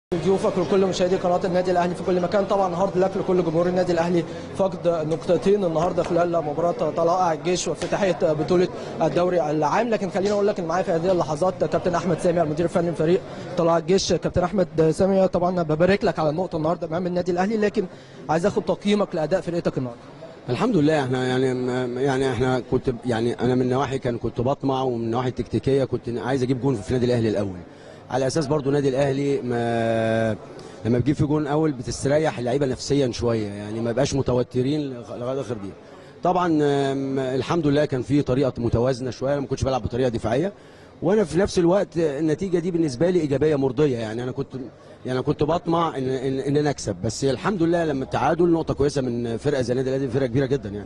ضيوفك لكل مشاهدي قناه النادي الاهلي في كل مكان طبعا هارد لك لكل جمهور النادي الاهلي فقد نقطتين النهارده خلال مباراه طلائع الجيش وافتتاحيه بطوله الدوري العام لكن خليني اقول لك ان معايا في هذه اللحظات كابتن احمد سامي المدير الفني لفريق طلائع الجيش كابتن احمد سامي طبعا ببارك لك على النقطه النهارده امام النادي الاهلي لكن عايز اخد تقييمك لاداء فرقتك النهارده الحمد لله احنا يعني يعني احنا كنت يعني انا من نواحي كان كنت بطمع ومن النواحي التكتيكيه كنت عايز اجيب جون في النادي الاهلي الاول على اساس برضو النادي الاهلي ما لما بتجيب في جون اول بتستريح اللعيبه نفسيا شويه يعني ما بقاش متوترين لغايه اخر دقيقه طبعا ام، الحمد لله كان في طريقه متوازنه شويه أنا ما كنتش بلعب بطريقه دفاعيه وانا في نفس الوقت النتيجه دي بالنسبه لي ايجابيه مرضيه يعني انا كنت يعني أنا كنت بطمع ان ان, إن انا اكسب بس الحمد لله لما التعادل نقطه كويسه من فرقه زي النادي الاهلي فرقه كبيره جدا يعني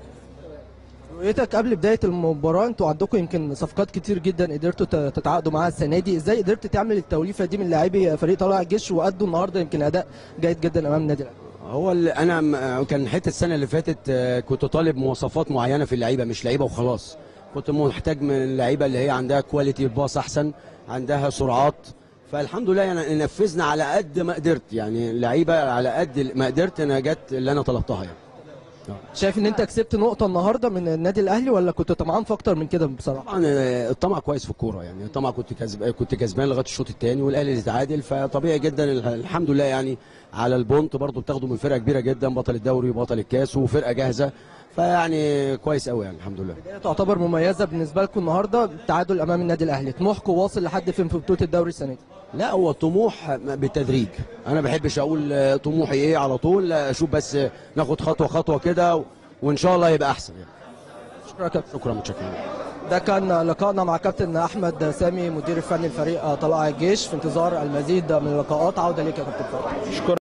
رؤيتك قبل بدايه المباراه انتوا عندكم يمكن صفقات كتير جدا قدرتوا ت- تتعاقدوا معاها السنه دي ازاي قدرت تعمل التوليفه دي من لاعبي فريق طلائع الجيش وادوا النهارده يمكن اداء جيد جدا امام النادي الاهلي هو اللي انا م- كان حته السنه اللي فاتت آه، كنت طالب مواصفات معينه في اللعيبه مش لعيبه وخلاص كنت محتاج من اللعيبه اللي هي عندها كواليتي باص احسن عندها سرعات فالحمد لله يعني نفذنا على قد ما قدرت يعني اللعيبه على قد ما قدرت انا جت اللي انا طلبتها يعني شايف ان انت كسبت نقطه النهارده من النادي الاهلي ولا كنت طمعان في اكتر من كده بصراحه طبعا آه، الطمع كويس في الكوره يعني الطمع كنت كسب كنت كسبان لغايه الشوط الثاني والاهلي اللي تعادل فطبيعي جدا ال- الحمد لله يعني على البونت برضو بتاخده من فرقه كبيره جدا بطل الدوري وبطل الكاس وفرقه جاهزه فيعني كويس قوي يعني الحمد لله بداية تعتبر مميزه بالنسبه لكم النهارده التعادل امام النادي الاهلي طموحكم واصل لحد فين في بطوله الدوري السنه دي لا هو طموح بالتدريج انا ما بحبش اقول آه، طموحي ايه على طول لا، اشوف بس آه، ناخد خطوه خطوه كده و- وان شاء الله يبقى احسن يعني شكرا يا كابتن شكرا متشكرين ده كان لقائنا مع كابتن احمد سامي مدير الفني لفريق طلائع الجيش في انتظار المزيد من اللقاءات عوده ليك يا كابتن فؤاد. شكرا